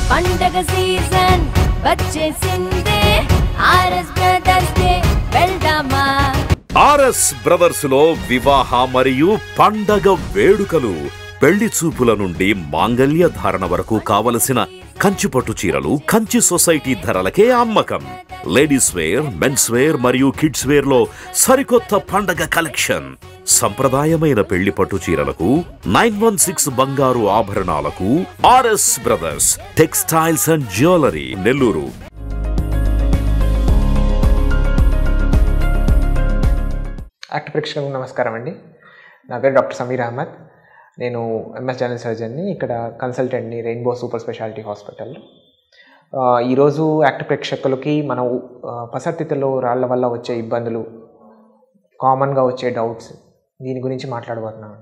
పండగ సీజన్ వచ్చేసిందే R S brothers డే వెళ్దామా ఆర్ఎస్ బ్రదర్స్ లో వివాహ మరియు పండగ వేడుకలు పెళ్లి చూపుల నుండి మాంగళ్య ధారణ వరకు కావలసిన కంచి పట్టు చీరలు కంచి సొసైటీ ధరలకే అమ్మకం లేడీస్ వేర్ మెన్స్ వేర్ మరియు కిడ్స్ వేర్ లో సరికొత్త పండగ కలెక్షన్ సంప్రదాయమైన పెళ్లి పట్టు చీరలకు నైన్ వన్ సిక్స్ బంగారు ఆభరణాలకు R S brothers textiles and jewellery Nellore యాక్ట్ ప్రేక్షకులకు నమస్కారం అండి నా పేరు డాక్టర్ సమీర్ అహ్మద్ నేను ఎంఎస్ జనరల్ సర్జన్ని ఇక్కడ కన్సల్టెంట్ని రెయిన్బో సూపర్ స్పెషాలిటీ హాస్పిటల్ ఆ, ఈరోజు యాక్ట్ ప్రేక్షకులకి మనం ఆ, పసర్తిత్తులో రాళ్ల వల్ల వచ్చే ఇబ్బందులు కామన్గా వచ్చే డౌట్స్ దీని గురించి మాట్లాడబోతున్నామండి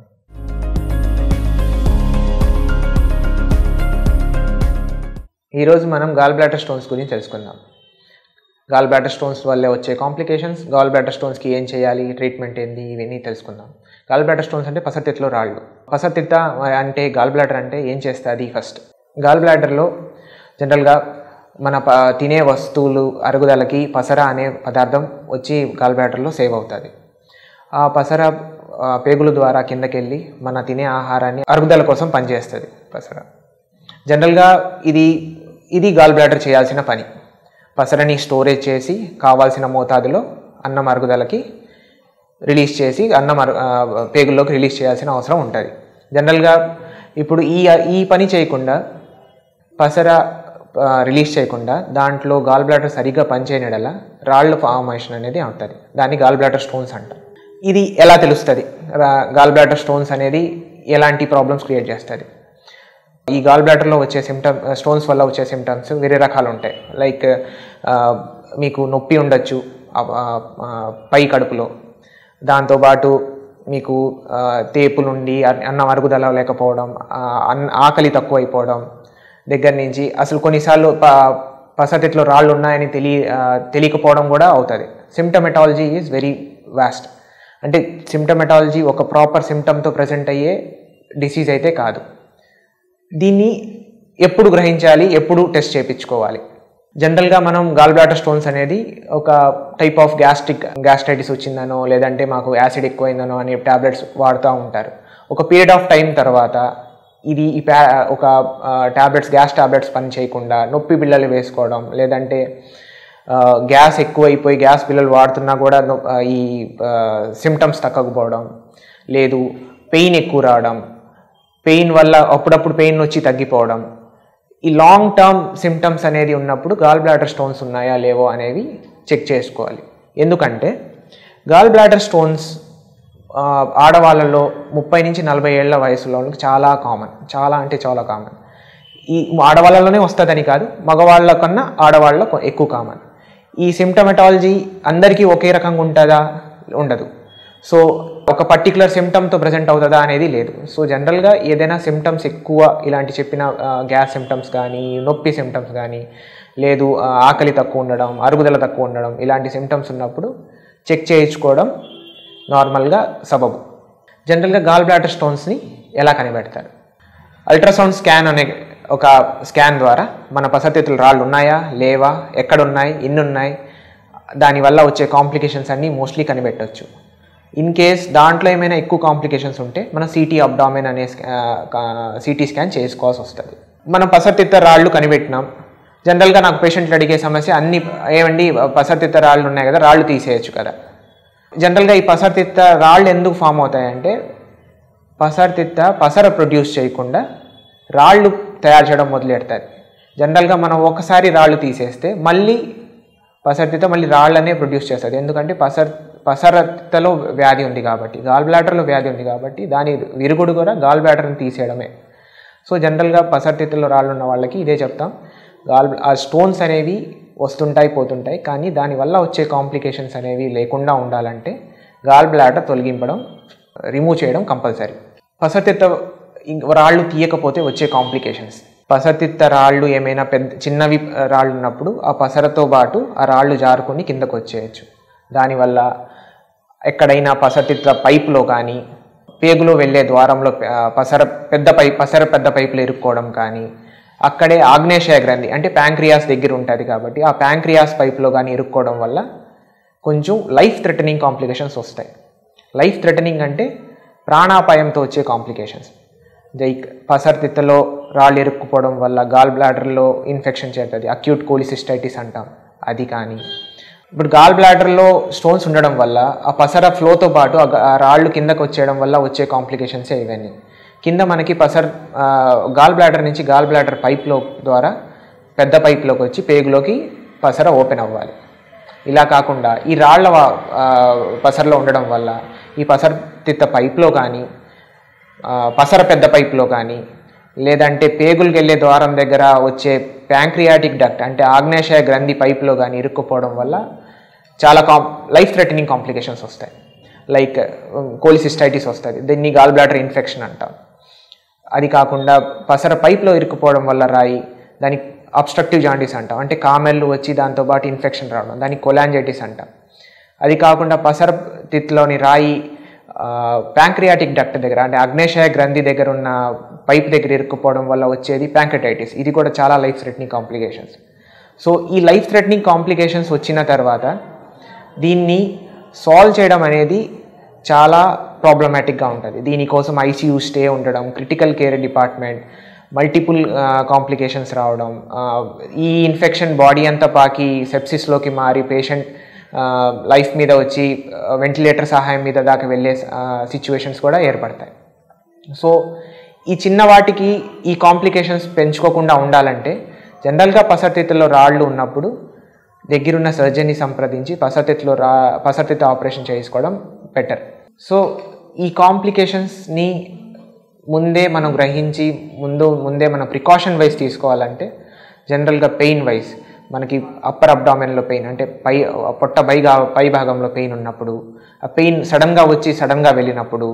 ఈరోజు మనం గాల్ బ్లాడర్ స్టోన్స్ గురించి తెలుసుకుందాం గాల్ బ్లాడర్ స్టోన్స్ వల్లే వచ్చే కాంప్లికేషన్స్ గాల్ బ్లాడర్ స్టోన్స్కి ఏం చేయాలి ట్రీట్మెంట్ ఏంది ఇవన్నీ తెలుసుకుందాం గాల్ బ్లాడర్ స్టోన్స్ అంటే పసతిత్తులో రాళ్ళు పసతిత్త అంటే గాల్ బ్లాడర్ అంటే ఏం చేస్తుంది ఫస్ట్ గాల్ బ్లాడర్లో జనరల్గా మన ప తినే వస్తువులు అరుగుదలకి పసర అనే పదార్థం వచ్చి గాల్ బ్లాడర్లో సేవ్ అవుతుంది ఆ పసర ఆ, పేగుల ద్వారా కిందకెళ్ళి మన తినే ఆహారాన్ని అరుగుదల కోసం పనిచేస్తుంది పసర జనరల్గా ఇది ఇది గాల్ బ్లాడర్ చేయాల్సిన పని పసరని స్టోరేజ్ చేసి కావాల్సిన మోతాదులో అన్నం అరుగుదలకి రిలీజ్ చేసి అన్నం అరు ఆ, పేగుల్లోకి రిలీజ్ చేయాల్సిన అవసరం ఉంటుంది జనరల్గా ఇప్పుడు ఈ ఈ పని చేయకుండా పసర ఆ, రిలీజ్ చేయకుండా దాంట్లో గాల్ బ్లాడర్ సరిగ్గా పనిచేయనడల రాళ్ళ ఫార్మేషన్ అనేది అవుతుంది దాన్ని గాల్ బ్లాడర్ స్టోన్స్ అంటారు ఇది ఎలా తెలుస్తుంది రా- గాల్ బ్లాడర్ స్టోన్స్ అనేది ఎలాంటి ప్రాబ్లమ్స్ క్రియేట్ చేస్తుంది ఈ గాల్ బ్లాడర్లో వచ్చే సిమ్టమ్ స్టోన్స్ వల్ల వచ్చే సిమ్టమ్స్ వేరే రకాలు ఉంటాయి లైక్ మీకు నొప్పి ఉండొచ్చు ఆ- ఆ- ఆ పై కడుపులో దాంతోపాటు మీకు ఆ, తేపు నుండి అన్- అన్నం అరుగుదల లేకపోవడం ఆ, అన్ ఆకలి తక్కువైపోవడం దగ్గర నుంచి అసలు కొన్నిసార్లు ప పసతిట్లో రాళ్ళు ఉన్నాయని తెలియ ఆ, తెలియకపోవడం కూడా అవుతుంది సిమ్టమెటాలజీ ఈజ్ వెరీ వాస్ట్ అంటే సిమ్టమెటాలజీ ఒక ప్రాపర్ సిమ్టమ్తో ప్రజెంట్ అయ్యే డిసీజ్ అయితే కాదు దీన్ని ఎప్పుడు గ్రహించాలి ఎప్పుడు టెస్ట్ చేయించుకోవాలి జనరల్గా మనం గాల్ బ్లాడర్ స్టోన్స్ అనేది ఒక టైప్ ఆఫ్ గ్యాస్ట్రిక్ గ్యాస్ట్రైటిస్ వచ్చిందనో లేదంటే మాకు యాసిడ్ ఎక్కువైందనో అనే ట్యాబ్లెట్స్ వాడుతూ ఉంటారు ఒక పీరియడ్ ఆఫ్ టైం తర్వాత ఇది ఈ ప్యా ఒక ట్యాబ్లెట్స్ గ్యాస్ ట్యాబ్లెట్స్ పని చేయకుండా నొప్పి బిళ్ళలు వేసుకోవడం లేదంటే ఆ, గ్యాస్ ఎక్కువైపోయి గ్యాస్ బిళ్ళలు వాడుతున్నా కూడా నొ- ఆ, ఈ సిమ్టమ్స్ తగ్గకపోవడం లేదు పెయిన్ ఎక్కువ రావడం పెయిన్ వల్ల అప్పుడప్పుడు పెయిన్ వచ్చి తగ్గిపోవడం ఈ లాంగ్ టర్మ్ సిమ్టమ్స్ అనేది ఉన్నప్పుడు గాల్ బ్లాడర్ స్టోన్స్ ఉన్నాయా లేవో అనేవి చెక్ చేసుకోవాలి ఎందుకంటే గాల్ బ్లాడర్ స్టోన్స్ ఆ, ఆడవాళ్ళలో ముప్పై నుంచి నలభై ఏళ్ల వయసులో చాలా కామన్ చాలా అంటే చాలా కామన్ ఈ ఆడవాళ్ళలోనే వస్తుందని కాదు మగవాళ్ళ కన్నా ఆడవాళ్ళలో ఎక్కువ కామన్ ఈ సిమ్టమెటాలజీ అందరికీ ఒకే రకంగా ఉంటుందా ఉండదు సో ఒక పర్టికులర్ సిమ్టమ్తో ప్రజెంట్ అవుతుందా అనేది లేదు సో జనరల్గా ఏదైనా సిమ్టమ్స్ ఎక్కువ ఇలాంటి చెప్పిన గ్యాస్ సిమ్టమ్స్ కానీ నొప్పి సిమ్టమ్స్ కానీ లేదు ఆ, ఆకలి తక్కువ ఉండడం అరుగుదల తక్కువ ఉండడం ఇలాంటి సిమ్టమ్స్ ఉన్నప్పుడు చెక్ చేయించుకోవడం నార్మల్గా సబబు జనరల్గా గాల్ బ్లాడర్ స్టోన్స్ని ఎలా కనిపెడతారు అల్ట్రాసౌండ్ స్కాన్ అనే ఒక స్కాన్ ద్వారా మన పసతిత్తులు రాళ్ళు ఉన్నాయా లేవా ఎక్కడ ఉన్నాయి ఎన్ని ఉన్నాయి దానివల్ల వచ్చే కాంప్లికేషన్స్ అన్నీ మోస్ట్లీ కనిపెట్టవచ్చు ఇన్ కేస్ దాంట్లో ఏమైనా ఎక్కువ కాంప్లికేషన్స్ ఉంటే మనం సిటీ అబ్డామిన్ అనే సిటీ స్కాన్ చేసుకోవాల్సి వస్తుంది మనం పసతిత్త రాళ్ళు కనిపెట్టినాం జనరల్గా నాకు పేషెంట్లు అడిగే సమస్య అన్ని ఏమండి పసతిత్త రాళ్ళు ఉన్నాయి కదా రాళ్ళు తీసేయచ్చు కదా జనరల్గా ఈ పసర్తిత్త రాళ్ళు ఎందుకు ఫామ్ అవుతాయంటే పసర్తిత్త పసర ప్రొడ్యూస్ చేయకుండా రాళ్ళు తయారు చేయడం మొదలెడతారు జనరల్గా మనం ఒకసారి రాళ్ళు తీసేస్తే మళ్ళీ పసర్తిత్త మళ్ళీ రాళ్ళనే ప్రొడ్యూస్ చేస్తుంది ఎందుకంటే పసర్ పసరతలో వ్యాధి ఉంది కాబట్టి గాల్ బ్లాడర్లో వ్యాధి ఉంది కాబట్టి దాని విరుగుడు కూడా గాల్ బ్లాడర్ని తీసేయడమే సో జనరల్గా పసర్తిత్తులో రాళ్ళు ఉన్న వాళ్ళకి ఇదే చెప్తాం గాల్ ఆ స్టోన్స్ అనేవి వస్తుంటాయి పోతుంటాయి కానీ దానివల్ల వచ్చే కాంప్లికేషన్స్ అనేవి లేకుండా ఉండాలంటే గాల్ బ్లాడర్ తొలగింపడం రిమూవ్ చేయడం కంపల్సరీ పసతిత్త ఇంక రాళ్ళు తీయకపోతే వచ్చే కాంప్లికేషన్స్ పసతిత్త రాళ్ళు ఏమైనా పెద్ద చిన్నవి ఆ, రాళ్ళు ఉన్నప్పుడు ఆ పసరతో పాటు ఆ రాళ్ళు జారుకొని కిందకు వచ్చేయచ్చు దానివల్ల ఎక్కడైనా పసతిత్త పైపులో కానీ పేగులో వెళ్ళే ద్వారంలో ఆ, పసర పెద్ద పై పసర పెద్ద పైపులు ఇరుక్కోవడం కానీ అక్కడే ఆగ్నేశయ గ్రంథి అంటే ప్యాంక్రియాస్ దగ్గర ఉంటుంది కాబట్టి ఆ ప్యాంక్రియాస్ పైప్లో కానీ ఇరుక్కోవడం వల్ల కొంచెం లైఫ్ థ్రెటనింగ్ కాంప్లికేషన్స్ వస్తాయి లైఫ్ థ్రెటనింగ్ అంటే ప్రాణాపాయంతో వచ్చే కాంప్లికేషన్స్ లైక్ పసర్తిత్తలో రాళ్ళు ఇరుక్కుపోవడం వల్ల గాల్ బ్లాడర్లో ఇన్ఫెక్షన్ చేస్తుంది అక్యూట్ కోలిసిస్టైటిస్ అంటాం అది కానీ ఇప్పుడు గాల్ బ్లాడర్లో స్టోన్స్ ఉండడం వల్ల ఆ పసర ఫ్లోతో పాటు ఆ గ- ఆ రాళ్ళు కిందకు వచ్చేయడం వల్ల వచ్చే కాంప్లికేషన్సే ఇవన్నీ కింద మనకి పసర్ ఆ, గాల్ బ్లాడర్ నుంచి గాల్ బ్లాడర్ పైప్లో ద్వారా పెద్ద పైప్లోకి వచ్చి పేగులోకి పసర ఓపెన్ అవ్వాలి ఇలా కాకుండా ఈ రాళ్ల వా- ఆ, పసరలో ఉండడం వల్ల ఈ పసర తిత్త పైప్లో కానీ ఆ, పసర పెద్ద పైప్లో కానీ లేదంటే పేగులకు వెళ్ళే ద్వారం దగ్గర వచ్చే ప్యాంక్రియాటిక్ డక్ట్ అంటే ఆగ్నేశయ గ్రంథి పైప్లో కానీ ఇరుక్కుపోవడం వల్ల చాలా కాం లైఫ్ థ్రెటనింగ్ కాంప్లికేషన్స్ వస్తాయి లైక్ కోలిసిస్టైటిస్ వస్తుంది దీన్ని గాల్ బ్లాడర్ ఇన్ఫెక్షన్ అంటాం అది కాకుండా పసర పైప్లో ఇరుక్కుపోవడం వల్ల రాయి దానికి అబ్స్ట్రక్టివ్ జాండీస్ అంటాం అంటే కామెర్లు వచ్చి దాంతోపాటు ఇన్ఫెక్షన్ రావడం దానికి కొలాంజైటిస్ అంటాం అది కాకుండా పసర తిత్లోని రాయి ప్యాంక్రియాటిక్ డక్ట్ దగ్గర అంటే అగ్నేశయ గ్రంథి దగ్గర ఉన్న పైప్ దగ్గర ఇరుక్కుపోవడం వల్ల వచ్చేది ప్యాంక్రటైటిస్ ఇది కూడా చాలా లైఫ్ థ్రెటనింగ్ కాంప్లికేషన్స్ సో ఈ లైఫ్ థ్రెటనింగ్ కాంప్లికేషన్స్ వచ్చిన తర్వాత దీన్ని సాల్వ్ చేయడం అనేది చాలా ప్రాబ్లమాటిక్గా ఉంటుంది దీనికోసం ఐసీయూ స్టే ఉండడం critical care department multiple complications రావడం ఆ, ఈ ఇన్ఫెక్షన్ బాడీ అంతా పాకి సెప్సిస్లోకి మారి పేషెంట్ లైఫ్ మీద వచ్చి వెంటిలేటర్ సహాయం మీద దాకా వెళ్ళే సిచ్యువేషన్స్ కూడా ఏర్పడతాయి సో ఈ చిన్న వాటికి ఈ కాంప్లికేషన్స్ పెంచుకోకుండా ఉండాలంటే జనరల్గా పసర్తిత్తులో రాళ్ళు ఉన్నప్పుడు దగ్గరున్న సర్జన్ని సంప్రదించి పసర్తిత్తులో రా పసర్తిత్త ఆపరేషన్ చేసుకోవడం బెటర్ సో ఈ కాంప్లికేషన్స్ని ముందే మనం గ్రహించి ముందు ముందే మనం ప్రికాషన్ వైజ్ తీసుకోవాలంటే జనరల్గా పెయిన్ వైజ్ మనకి అప్పర్ అబ్డామెన్లో పెయిన్ అంటే పై పొట్ట పైగా పై భాగంలో పెయిన్ ఉన్నప్పుడు ఆ పెయిన్ సడన్గా వచ్చి సడన్గా వెళ్ళినప్పుడు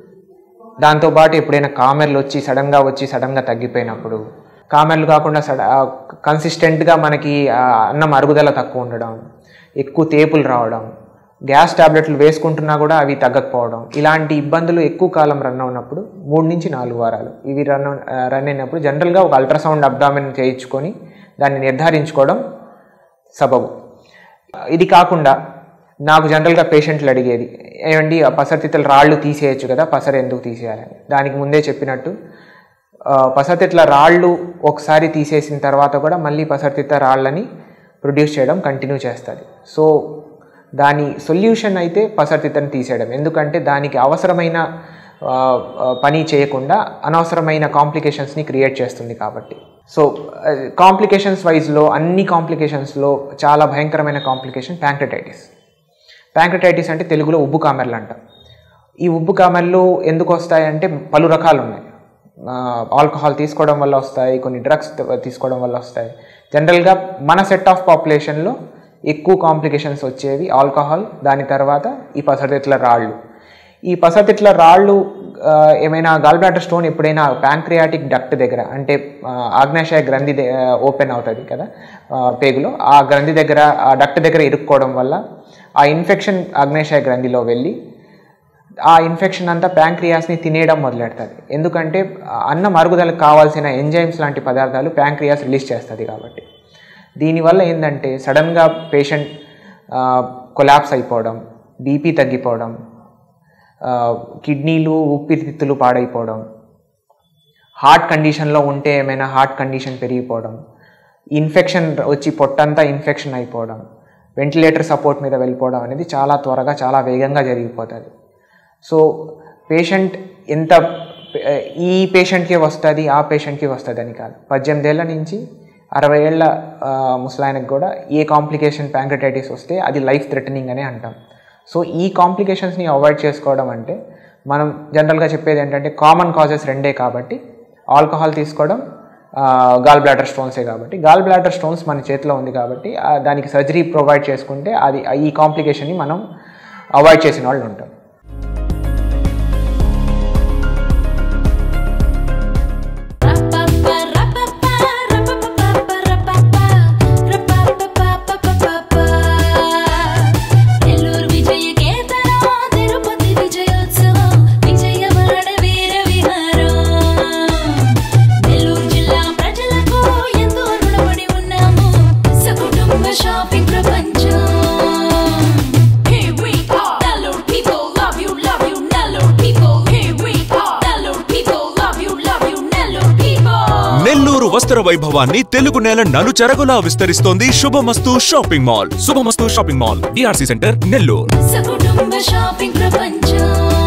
దాంతోపాటు ఎప్పుడైనా కామెర్లు వచ్చి సడన్గా వచ్చి సడన్గా తగ్గిపోయినప్పుడు కామెర్లు కాకుండా సడ కన్సిస్టెంట్గా మనకి ఆ, అన్నం అరుగుదల తక్కువ ఉండడం ఎక్కువ తేపులు రావడం గ్యాస్ టాబ్లెట్లు వేసుకుంటున్నా కూడా అవి తగ్గకపోవడం ఇలాంటి ఇబ్బందులు ఎక్కువ కాలం రన్ అవునప్పుడు మూడు నుంచి నాలుగు వారాలు ఇవి రన్ అవ్- ఆ, రన్ అయినప్పుడు జనరల్గా ఒక అల్ట్రాసౌండ్ అబ్డామిన్ చేయించుకొని దాన్ని నిర్ధారించుకోవడం సబబు ఇది కాకుండా నాకు జనరల్గా పేషెంట్లు అడిగేది ఏమండి ఆ పసరతిత్తుల రాళ్ళు తీసేయచ్చు కదా పసర ఎందుకు తీసేయాలని దానికి ముందే చెప్పినట్టు ఆ, పసరతిత్తుల రాళ్ళు ఒకసారి తీసేసిన తర్వాత కూడా మళ్ళీ పసరతిత్త రాళ్ళని ప్రొడ్యూస్ చేయడం కంటిన్యూ చేస్తుంది సో దాని సొల్యూషన్ అయితే పసరతిత్తని తీసేయడం ఎందుకంటే దానికి అవసరమైన ఆ, ఆ, పని చేయకుండా అనవసరమైన కాంప్లికేషన్స్ని క్రియేట్ చేస్తుంది కాబట్టి సో కాంప్లికేషన్స్ వైజ్లో అన్ని కాంప్లికేషన్స్లో చాలా భయంకరమైన కాంప్లికేషన్ ప్యాంక్రటైటిస్ ప్యాంక్రటైటిస్ అంటే తెలుగులో ఉబ్బు కామెర్లు అంటాం ఈ ఉబ్బు కామెర్లు ఎందుకు వస్తాయంటే పలు రకాలు ఉన్నాయి ఆల్కహాల్ తీసుకోవడం వల్ల వస్తాయి కొన్ని డ్రగ్స్ తీసుకోవడం వల్ల వస్తాయి జనరల్గా మన సెట్ ఆఫ్ పాపులేషన్లో ఎక్కువ కాంప్లికేషన్స్ వచ్చేవి ఆల్కహాల్ దాని తర్వాత ఈ పసరతిట్ల రాళ్ళు ఈ పసరతిట్ల రాళ్ళు ఆ, ఏమైనా గాల్బ్లాడర్ స్టోన్ ఎప్పుడైనా ప్యాంక్రియాటిక్ డక్ట్ దగ్గర అంటే ఆ, ఆగ్నేశయ గ్రంథి ఓపెన్ అవుతుంది కదా ఆ, పేగులో ఆ గ్రంథి దగ్గర ఆ డక్ట్ దగ్గర ఇరుక్కోవడం వల్ల ఆ ఇన్ఫెక్షన్ ఆగ్నేశయ గ్రంథిలో వెళ్ళి ఆ ఇన్ఫెక్షన్ అంతా ప్యాంక్రియాస్ని తినేయడం మొదలెడుతుంది ఎందుకంటే ఆ అన్నం అరుగుదలకు కావాల్సిన ఎంజైమ్స్ లాంటి పదార్థాలు ప్యాంక్రియాస్ రిలీజ్ చేస్తుంది కాబట్టి దీనివల్ల ఏంటంటే సడన్గా పేషెంట్ కొలాప్స్ అయిపోవడం బీపీ తగ్గిపోవడం ఆ, కిడ్నీలు ఊపిరితిత్తులు పాడైపోవడం హార్ట్ కండిషన్లో ఉంటే ఏమైనా హార్ట్ కండిషన్ పెరిగిపోవడం ఇన్ఫెక్షన్ వచ్చి పొట్టంతా ఇన్ఫెక్షన్ అయిపోవడం వెంటిలేటర్ సపోర్ట్ మీద వెళ్ళిపోవడం అనేది చాలా త్వరగా చాలా వేగంగా జరిగిపోతుంది సో పేషెంట్ ఎంత ఈ పేషెంట్కి వస్తుంది ఆ పేషెంట్కి వస్తుంది అని కాదు పద్దెనిమిది ఏళ్ళ నుంచి అరవై ఏళ్ళ ఆ, ముసలాయనకు కూడా ఏ కాంప్లికేషన్ ప్యాంక్రటైటిస్ వస్తే అది లైఫ్ థ్రెటనింగ్ అని అంటాం సో ఈ కాంప్లికేషన్స్ని అవాయిడ్ చేసుకోవడం అంటే మనం జనరల్గా చెప్పేది ఏంటంటే కామన్ కాజెస్ రెండే కాబట్టి ఆల్కహాల్ తీసుకోవడం గాల్ బ్లాడర్ స్టోన్సే కాబట్టి గాల్ బ్లాడర్ స్టోన్స్ మన చేతిలో ఉంది కాబట్టి ఆ, దానికి సర్జరీ ప్రొవైడ్ చేసుకుంటే అది ఈ కాంప్లికేషన్ని మనం అవాయిడ్ చేసిన వాళ్ళు ఉంటాం నెల్లూరు విజయ కేతనం తిరుపతి విజయోత్సవం విజయవాడ వీర విహారం నెల్లూరు జిల్లా ప్రజలకు వైభవాన్ని తెలుగు నేల నలుచెరగులా విస్తరిస్తోంది Shubhamastu shopping mall Shubhamastu shopping mall DRC centre Nellore సకుటుంబ షాపింగ్ ప్రపంచం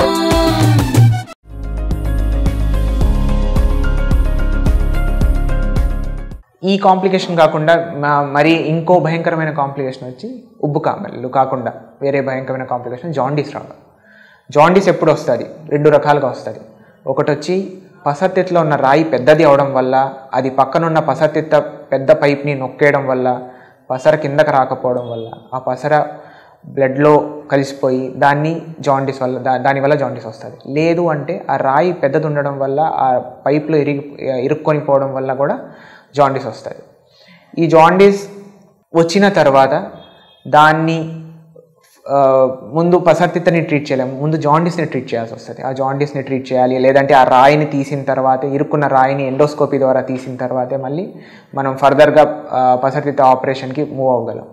ఈ కాంప్లికేషన్ కాకుండా మా- మరి ఇంకో భయంకరమైన కాంప్లికేషన్ వచ్చి ఉబ్బు కామెళ్ళు కాకుండా వేరే భయంకరమైన కాంప్లికేషన్ జాండీస్ రావడం జాండీస్ ఎప్పుడు వస్తుంది రెండు రకాలుగా వస్తుంది ఒకటి వచ్చి పసర్తిత్తులో ఉన్న రాయి పెద్దది అవడం వల్ల అది పక్కనున్న పసర్తిత్త పెద్ద పైప్ని నొక్కేయడం వల్ల పసర కిందకి రాకపోవడం వల్ల ఆ పసర బ్లడ్లో కలిసిపోయి దాన్ని జాండీస్ వల్ల దా దానివల్ల జాండీస్ వస్తుంది లేదు అంటే ఆ రాయి పెద్దది ఉండడం వల్ల ఆ పైప్లో ఇరిగి ఇరుక్కొని పోవడం వల్ల కూడా జాండీస్ వస్తుంది ఈ జాండీస్ వచ్చిన తర్వాత దాన్ని ఆ, ముందు పసర్తిత్తని ట్రీట్ చేయలేము ముందు జాండీస్ని ట్రీట్ చేయాల్సి వస్తుంది ఆ జాండీస్ని ట్రీట్ చేయాలి లేదంటే ఆ రాయిని తీసిన తర్వాత ఇరుక్కున్న రాయిని ఎండోస్కోపీ ద్వారా తీసిన తర్వాతే మళ్ళీ మనం ఫర్దర్గా పసర్తిత్త ఆపరేషన్కి మూవ్ అవ్వగలం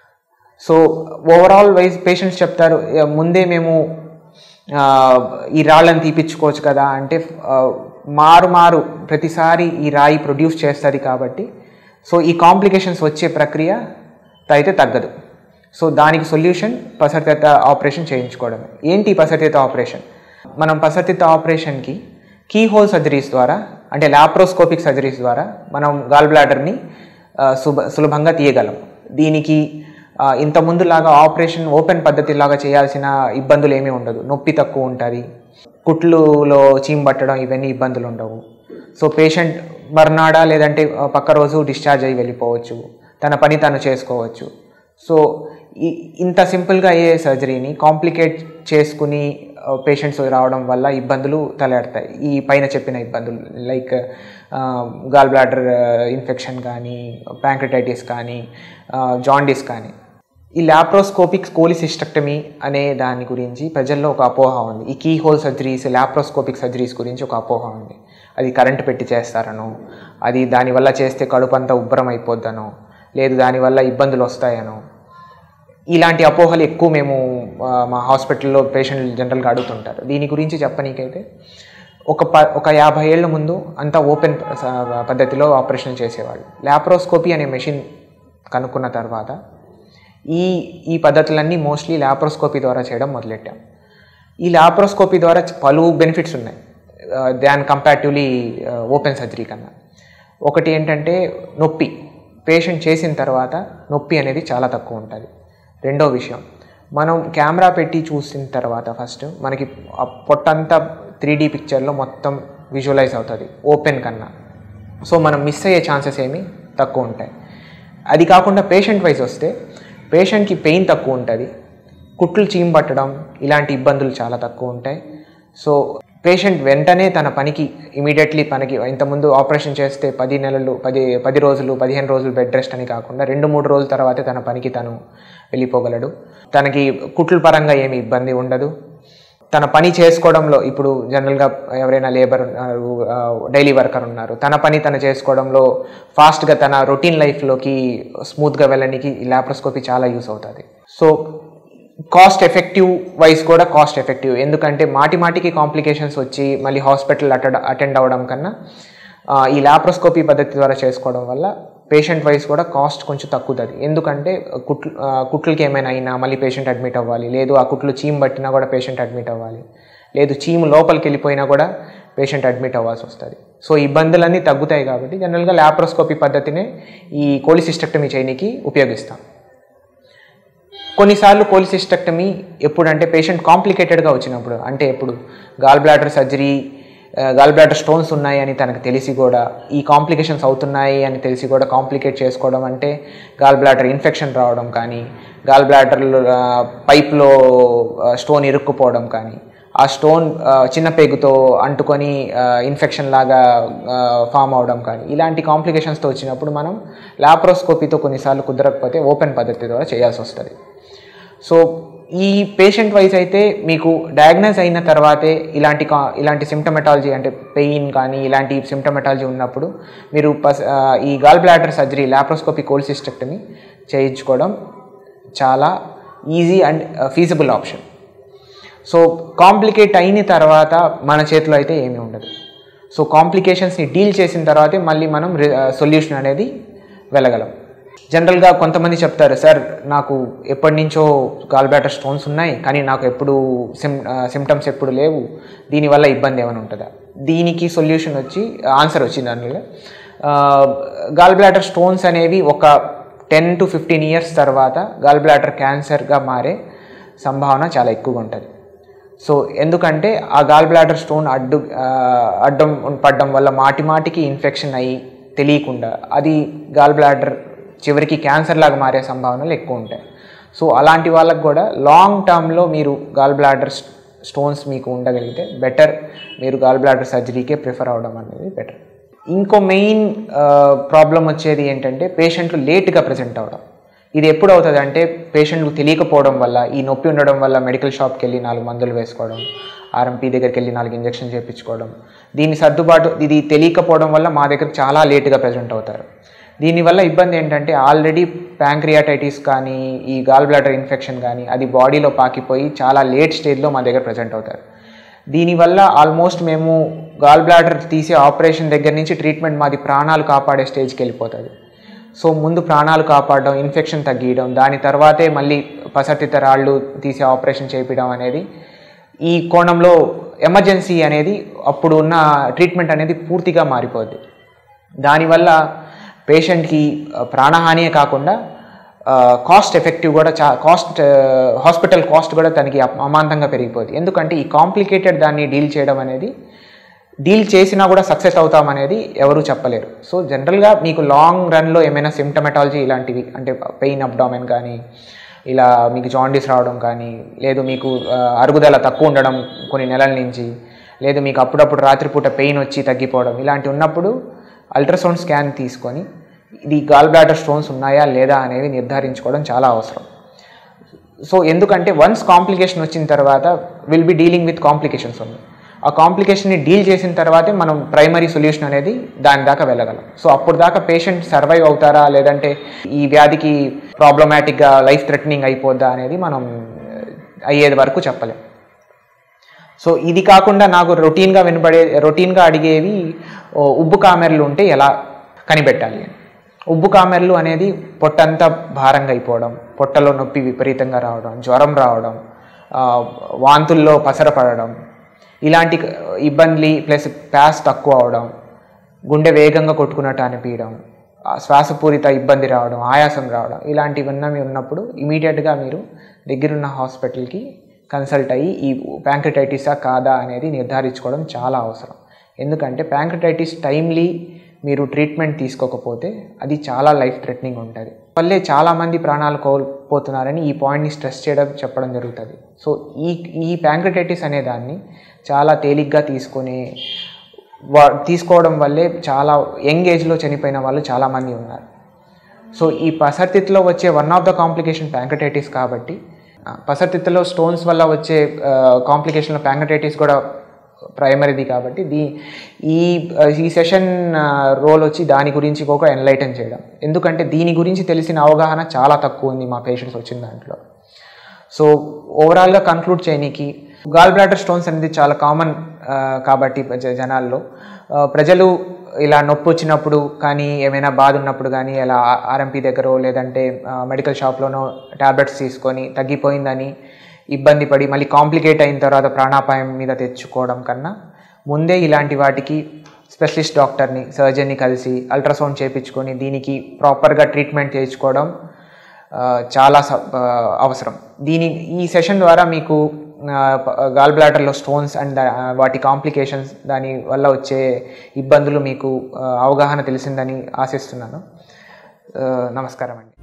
సో ఓవరాల్ వైజ్ పేషెంట్స్ చెప్తారు "ఇక ముందే మేము ఆ, ఈ రాళ్ళని తీపిచ్చుకోవచ్చు కదా అంటే ఆ, మారు మారు ప్రతిసారి ఈ రాయి ప్రొడ్యూస్ చేస్తుంది కాబట్టి సో ఈ కాంప్లికేషన్స్ వచ్చే ప్రక్రియ అయితే తగ్గదు సో దానికి సొల్యూషన్ పసర్తిత్త ఆపరేషన్ చేయించుకోవడమే ఏంటి ఈ పసర్తిత్త ఆపరేషన్ మనం పసర్తిత్త ఆపరేషన్కి కీ హోల్ సర్జరీస్ ద్వారా అంటే లాప్రోస్కోపిక్ సర్జరీస్ ద్వారా మనం గాల్ బ్లాడర్ని సుభ సులభంగా తీయగలం దీనికి ఆ, ఇంత ముందులాగా ఆపరేషన్ ఓపెన్ పద్ధతిలాగా చేయాల్సిన ఇబ్బందులు ఏమీ ఉండదు నొప్పి తక్కువ ఉంటుంది కుట్లులో చీమ్ పట్టడం ఇవన్నీ ఇబ్బందులు ఉండవు సో పేషెంట్ మర్నాడా లేదంటే ఆ, పక్క రోజు డిశ్చార్జ్ అయ్యి వెళ్ళిపోవచ్చు తన పని తను చేసుకోవచ్చు సో ఈ- ఇంత సింపుల్గా అయ్యే సర్జరీని కాంప్లికేట్ చేసుకుని పేషెంట్స్ రావడం వల్ల ఇబ్బందులు తలెడతాయి ఈ పైన చెప్పిన ఇబ్బందులు లైక్ గాల్ బ్లాడర్ ఇన్ఫెక్షన్ కానీ ప్యాంక్రటైటిస్ కానీ జాండీస్ కానీ ఈ లాప్రోస్కోపిక్ కోలిసిస్టక్టమీ అనే దాని గురించి ప్రజల్లో ఒక అపోహ ఉంది ఈ keyhole surgeries laparoscopic surgeries గురించి ఒక అపోహ ఉంది అది కరెంట్ పెట్టి చేస్తారనో అది దానివల్ల చేస్తే కడుపంతా ఉబ్బరం అయిపోద్దనో లేదు దానివల్ల ఇబ్బందులు వస్తాయనో ఇలాంటి అపోహలు ఎక్కువ మేము ఆ, మా హాస్పిటల్లో పేషెంట్లు జనరల్గా అడుగుతుంటారు దీని గురించి చెప్పనీకైతే ఒక ప ఒక యాభై ఏళ్ళ ముందు అంతా ఓపెన్ ప- పద్ధతిలో ఆపరేషన్ చేసేవాళ్ళు లాప్రోస్కోపీ అనే మెషిన్ కనుక్కున్న తర్వాత ఈ ఈ పద్ధతులన్నీ మోస్ట్లీ లాప్రోస్కోపీ ద్వారా చేయడం మొదలెట్టాం ఈ లాప్రోస్కోపీ ద్వారా చ- పలు బెనిఫిట్స్ ఉన్నాయి దాని కంపారిటివ్లీ ఓపెన్ సర్జరీ కన్నా ఒకటి ఏంటంటే నొప్పి పేషెంట్ చేసిన తర్వాత నొప్పి అనేది చాలా తక్కువ ఉంటుంది రెండో విషయం మనం కెమెరా పెట్టి చూసిన తర్వాత ఫస్ట్ మనకి ఆ పొట్టంతా త్రీ డీ పిక్చర్లో మొత్తం విజువలైజ్ అవుతుంది ఓపెన్ కన్నా సో మనం మిస్ అయ్యే ఛాన్సెస్ ఏమి తక్కువ ఉంటాయి అది కాకుండా పేషెంట్ వైజ్ వస్తే పేషెంట్కి పెయిన్ తక్కువ ఉంటుంది కుట్లు చీమ్ పట్టడం ఇలాంటి ఇబ్బందులు చాలా తక్కువ ఉంటాయి సో పేషెంట్ వెంటనే తన పనికి ఇమీడియట్లీ పనికి ఇంతకుముందు ఆపరేషన్ చేస్తే పది నెలలు పది పది రోజులు పదిహేను రోజులు బెడ్ రెస్ట్ అని కాకుండా రెండు మూడు రోజుల తర్వాతే తన పనికి తను వెళ్ళిపోగలడు తనకి కుట్ల పరంగా ఏమి ఇబ్బంది ఉండదు తన పని చేసుకోవడంలో ఇప్పుడు జనరల్గా ఎవరైనా లేబర్ ఉన్నారు డైలీ వర్కర్ ఉన్నారు తన పని తను చేసుకోవడంలో ఫాస్ట్గా తన రొటీన్ లైఫ్లోకి స్మూత్గా వెళ్ళడానికి ఈ లాప్రోస్కోపీ చాలా యూస్ అవుతుంది సో కాస్ట్ ఎఫెక్టివ్ వైజ్ కూడా కాస్ట్ ఎఫెక్టివ్ ఎందుకంటే మాటి మాటికి కాంప్లికేషన్స్ వచ్చి మళ్ళీ హాస్పిటల్ అటెండ్ అటెండ్ అవ్వడం కన్నా ఆ, ఈ లాప్రోస్కోపీ పద్ధతి ద్వారా చేసుకోవడం వల్ల పేషెంట్ వైజ్ కూడా కాస్ట్ కొంచెం తక్కువది ఎందుకంటే కుట్లు ఆ, కుట్లకి ఏమైనా అయినా మళ్ళీ పేషెంట్ అడ్మిట్ అవ్వాలి లేదు ఆ కుట్లు చీమ్ పట్టినా కూడా పేషెంట్ అడ్మిట్ అవ్వాలి లేదు చీము లోపలికి వెళ్ళిపోయినా కూడా పేషెంట్ అడ్మిట్ అవ్వాల్సి వస్తుంది సో ఇబ్బందులన్నీ తగ్గుతాయి కాబట్టి జనరల్గా లాప్రోస్కోపీ పద్ధతినే ఈ కోలిసిస్టెక్టమీ చేయనికి ఉపయోగిస్తాం కొన్నిసార్లు కోలిసిస్టెక్టమీ ఎప్పుడంటే పేషెంట్ కాంప్లికేటెడ్గా వచ్చినప్పుడు అంటే ఎప్పుడు gall bladder surgery gall bladder stones ఉన్నాయి అని తనకు తెలిసి కూడా ఈ కాంప్లికేషన్స్ అవుతున్నాయి అని తెలిసి కూడా కాంప్లికేట్ చేసుకోవడం అంటే గాల్ బ్లాడర్ ఇన్ఫెక్షన్ రావడం కానీ గాల్ బ్లాడర్ పైప్లో స్టోన్ ఇరుక్కుపోవడం కానీ ఆ స్టోన్ ఆ, చిన్న పేగుతో అంటుకొని ఇన్ఫెక్షన్ లాగా ఫామ్ అవడం కానీ ఇలాంటి కాంప్లికేషన్స్తో వచ్చినప్పుడు మనం లాప్రోస్కోపీతో కొన్నిసార్లు కుదరకపోతే ఓపెన్ పద్ధతి ద్వారా చేయాల్సి వస్తుంది సో ఈ పేషెంట్ వైజ్ అయితే మీకు డయాగ్నైజ్ అయిన తర్వాతే ఇలాంటి కా ఇలాంటి సిమ్టమెటాలజీ అంటే పెయిన్ కానీ ఇలాంటి సిమ్టమెటాలజీ ఉన్నప్పుడు మీరు పస్ ఆ, ఈ gall bladder surgery laparoscopy cholecystectomy చేయించుకోవడం చాలా easy and feasible option so complicate అయిన తర్వాత మన చేతిలో అయితే ఏమీ ఉండదు సో కాంప్లికేషన్స్ని డీల్ చేసిన తర్వాతే మళ్ళీ మనం సొల్యూషన్ అనేది వెళ్ళగలం జనరల్గా కొంతమంది చెప్తారు సార్ నాకు ఎప్పటి నుంచో గాల్ బ్లాడర్ స్టోన్స్ ఉన్నాయి కానీ నాకు ఎప్పుడు సిమ్ సిమ్టమ్స్ ఎప్పుడు లేవు దీనివల్ల ఇబ్బంది ఏమైనా ఉంటుందా దీనికి సొల్యూషన్ వచ్చి ఆన్సర్ వచ్చింది దానిలో గాల్ బ్లాడర్ స్టోన్స్ అనేవి ఒక టెన్ టు ఫిఫ్టీన్ ఇయర్స్ తర్వాత గాల్ బ్లాడర్ క్యాన్సర్గా మారే సంభావన చాలా ఎక్కువగా ఉంటుంది సో ఎందుకంటే ఆ గాల్ బ్లాడర్ స్టోన్ అడ్డు ఆ, అడ్డం పడడం వల్ల మాటి మాటికి ఇన్ఫెక్షన్ అయ్యి తెలియకుండా అది గాల్ బ్లాడర్ చివరికి క్యాన్సర్ లాగా మారే సంభావనలు ఎక్కువ ఉంటాయి సో అలాంటి వాళ్ళకు కూడా లాంగ్ టర్మ్లో మీరు గాల్ బ్లాడర్ స్టోన్స్ మీకు ఉండగలిగితే బెటర్ మీరు గాల్ బ్లాడర్ సర్జరీకే ప్రిఫర్ అవడం అనేది బెటర్ ఇంకో మెయిన్ ప్రాబ్లం వచ్చేది ఏంటంటే పేషెంట్లు లేట్గా ప్రజెంట్ అవడం ఇది ఎప్పుడు అవుతుంది అంటే పేషెంట్కు తెలియకపోవడం వల్ల ఈ నొప్పి ఉండడం వల్ల మెడికల్ షాప్కి వెళ్ళి నాలుగు మందులు వేసుకోవడం ఆర్ఎంపీ దగ్గరికి వెళ్ళి నాలుగు ఇంజక్షన్ చేయించుకోవడం దీని సర్దుబాటు ఇది తెలియకపోవడం వల్ల మా దగ్గర చాలా లేట్గా ప్రజెంట్ అవుతారు దీనివల్ల ఇబ్బంది ఏంటంటే ఆల్రెడీ ప్యాంక్రియాటైటిస్ కానీ ఈ గాల్ బ్లాడర్ ఇన్ఫెక్షన్ కానీ అది బాడీలో పాకిపోయి చాలా లేట్ స్టేజ్లో మా దగ్గర ప్రజెంట్ అవుతారు దీనివల్ల ఆల్మోస్ట్ మేము గాల్ బ్లాడర్ తీసే ఆపరేషన్ దగ్గర నుంచి ట్రీట్మెంట్ మాది ప్రాణాలు కాపాడే స్టేజ్కి వెళ్ళిపోతుంది సో ముందు ప్రాణాలు కాపాడడం ఇన్ఫెక్షన్ తగ్గియడం దాని తర్వాతే మళ్ళీ పసర్తిత రాళ్ళు తీసే ఆపరేషన్ చేయించడం అనేది ఈ కోణంలో ఎమర్జెన్సీ అనేది అప్పుడు ఉన్న ట్రీట్మెంట్ అనేది పూర్తిగా మారిపోద్ది దానివల్ల పేషెంట్కి ప్రాణహానియే కాకుండా కాస్ట్ ఎఫెక్టివ్ కూడా చా కాస్ట్ హాస్పిటల్ కాస్ట్ కూడా తనకి అమ- అమాంతంగా పెరిగిపోద్ది ఎందుకంటే ఈ కాంప్లికేటెడ్ దాన్ని డీల్ చేయడం అనేది డీల్ చేసినా కూడా సక్సెస్ అవుతామనేది ఎవరూ చెప్పలేరు సో జనరల్గా మీకు లాంగ్ రన్లో ఏమైనా సిమ్టమెటాలజీ ఇలాంటివి అంటే పెయిన్ అబ్డామెన్ కానీ ఇలా మీకు జాండీస్ రావడం కానీ లేదు మీకు ఆ, అరుగుదల తక్కువ ఉండడం కొన్ని నెలల నుంచి లేదు మీకు అప్పుడప్పుడు రాత్రిపూట పెయిన్ వచ్చి తగ్గిపోవడం ఇలాంటి ఉన్నప్పుడు అల్ట్రాసౌండ్ స్కాన్ తీసుకొని ఇది గాల్ బ్లాడర్ స్టోన్స్ ఉన్నాయా లేదా అనేవి నిర్ధారించుకోవడం చాలా అవసరం సో ఎందుకంటే వన్స్ కాంప్లికేషన్ వచ్చిన తర్వాత will be dealing with complications ఉంది ఆ కాంప్లికేషన్ని డీల్ చేసిన తర్వాతే మనం ప్రైమరీ సొల్యూషన్ అనేది దాని దాకా వెళ్ళగలం సో అప్పుడు దాకా పేషెంట్ సర్వైవ్ అవుతారా లేదంటే ఈ వ్యాధికి ప్రాబ్లమాటిక్గా లైఫ్ థ్రెటనింగ్ అయిపోద్దా అనేది మనం ఆ, అయ్యేది వరకు చెప్పలేం సో ఇది కాకుండా నాకు రొటీన్గా వినబడే రొటీన్గా అడిగేవి ఓ, ఉబ్బు కామెర్లు ఉంటే ఎలా కనిపెట్టాలి అని ఉబ్బు కామెర్లు అనేది పొట్టంతా భారంగా అయిపోవడం పొట్టలో నొప్పి విపరీతంగా రావడం జ్వరం రావడం ఆ, వాంతుల్లో పసర పడడం ఇలాంటి ఇబ్బంది ప్లస్ ప్యాస్ తక్కువ అవడం గుండె వేగంగా కొట్టుకున్నట్టు అనిపించడం ఆ శ్వాసపూరిత ఇబ్బంది రావడం ఆయాసం రావడం ఇలాంటివన్నీ ఉన్నప్పుడు ఇమీడియట్గా మీరు దగ్గరున్న హాస్పిటల్కి కన్సల్ట్ అయ్యి ఈ ప్యాంక్రిటైటిసా కాదా అనేది నిర్ధారించుకోవడం చాలా అవసరం ఎందుకంటే ప్యాంక్రిటైటిస్ టైమ్లీ మీరు ట్రీట్మెంట్ తీసుకోకపోతే అది చాలా లైఫ్ థ్రెటనింగ్ ఉంటుంది వల్లే చాలామంది ప్రాణాలు కోల్పోతున్నారని ఈ పాయింట్ని స్ట్రెస్ చేయడం చెప్పడం జరుగుతుంది సో ఈ ఈ ప్యాంక్రిటైటిస్ అనే దాన్ని చాలా తేలిగ్గా తీసుకునే వా తీసుకోవడం వల్లే చాలా యంగ్ ఏజ్లో చనిపోయిన వాళ్ళు చాలామంది ఉన్నారు సో ఈ పసర్తిత్తులో వచ్చే one of the complication pancreatitis కాబట్టి ఆ, పసర్తిత్తులో స్టోన్స్ వల్ల వచ్చే కాంప్లికేషన్లో ప్యాంక్రటైటిస్ కూడా ప్రైమరీది కాబట్టి దీ ఈ ఆ, ఈ సెషన్ రోల్ వచ్చి దాని గురించి ఒక ఎన్లైటన్ చేయడం ఎందుకంటే దీని గురించి తెలిసిన అవగాహన చాలా తక్కువ ఉంది మా పేషెంట్స్ వచ్చిన దాంట్లో సో ఓవరాల్గా కన్క్లూడ్ చేయనీకి గాల్ బ్లాడర్ స్టోన్స్ అనేది చాలా కామన్ కాబట్టి జ- జనాల్లో ఆ, ప్రజలు ఇలా నొప్పి వచ్చినప్పుడు కానీ ఏమైనా బాధ ఉన్నప్పుడు కానీ ఇలా ఆర్ఎంపీ దగ్గర లేదంటే మెడికల్ షాప్లోనో ట్యాబ్లెట్స్ తీసుకొని తగ్గిపోయిందని ఇబ్బంది పడి మళ్ళీ కాంప్లికేట్ అయిన తర్వాత ప్రాణాపాయం మీద తెచ్చుకోవడం కన్నా ముందే ఇలాంటి వాటికి స్పెషలిస్ట్ డాక్టర్ని సర్జన్ని కలిసి అల్ట్రాసౌండ్ చేయించుకొని దీనికి ప్రాపర్గా ట్రీట్మెంట్ చేయించుకోవడం ఆ, చాలా స- ఆ, అవసరం దీని ఈ సెషన్ ద్వారా మీకు గాల్ బ్లాడర్లో స్టోన్స్ అండ్ వాటి కాంప్లికేషన్స్ దాని వల్ల వచ్చే ఇబ్బందులు మీకు ఆ, అవగాహన తెలిసిందని ఆశిస్తున్నాను ఆ, నమస్కారం అండి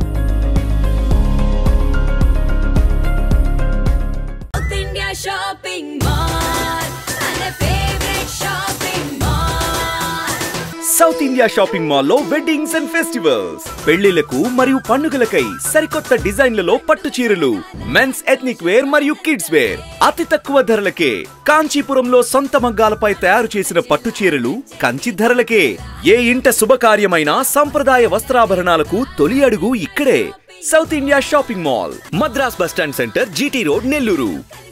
South India Shopping Mall and a favorite shopping mall. South India shopping మాల్లో వెడ్డింగ్స్ అండ్ ఫెస్టివల్స్ పెళ్లిలకు మరియు పండుగలకై సరికొత్త డిజైన్లలో పట్టు చీరలు మెన్స్ ఎథ్నిక్ వేర్ మరియు కిడ్స్ వేర్ అతి తక్కువ ధరలకే కాంచీపురంలో సొంత మగ్గాలపై తయారు చేసిన పట్టు చీరలు కంచి ధరలకే ఏ ఇంట శుభకార్యమైన సంప్రదాయ వస్త్రాభరణాలకు తొలి అడుగు ఇక్కడే South India shopping mall Madras bus stand centre GT road Nellore